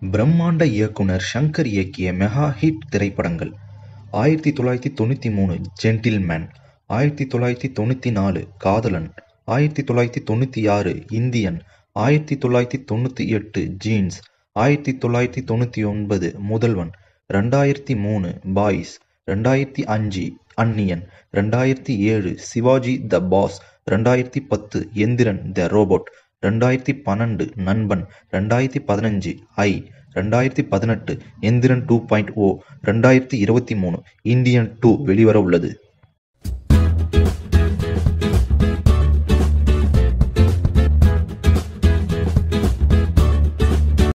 பிரம்மாண்ட இயக்குனர் ஷங்கர் இயக்கிய மெகா ஹிட் திரைப்படங்கள் ஆயிரத்தி தொள்ளாயிரத்தி தொண்ணூற்றி மூணு ஜென்டில்மேன் ஆயிரத்தி தொள்ளாயிரத்தி தொண்ணூற்றி நாலு காதலன் ஆயிரத்தி தொள்ளாயிரத்தி தொண்ணூற்றி ஆறு இந்தியன் ஆயிரத்தி தொள்ளாயிரத்தி தொண்ணூற்றி எட்டு ஜீன்ஸ் ஆயிரத்தி தொள்ளாயிரத்தி தொண்ணூற்றி ஒன்பது முதல்வன் ரெண்டாயிரத்தி மூணு பாய்ஸ் ரெண்டாயிரத்தி அஞ்சு அந்நியன் ரெண்டாயிரத்தி ஏழு சிவாஜி த பாஸ் ரெண்டாயிரத்தி பத்து எந்திரன் த ரோபோட் ரெண்டாயிரத்தி பன்னெண்டு நண்பன் ரெண்டாயிரத்தி பதினஞ்சு ஐ ரெண்டாயிரத்தி பதினெட்டு எந்திரன் டூ பாயிண்ட் ஓ ரெண்டாயிரத்தி இருபத்தி மூணு இந்தியன் டூ வெளிவர உள்ளது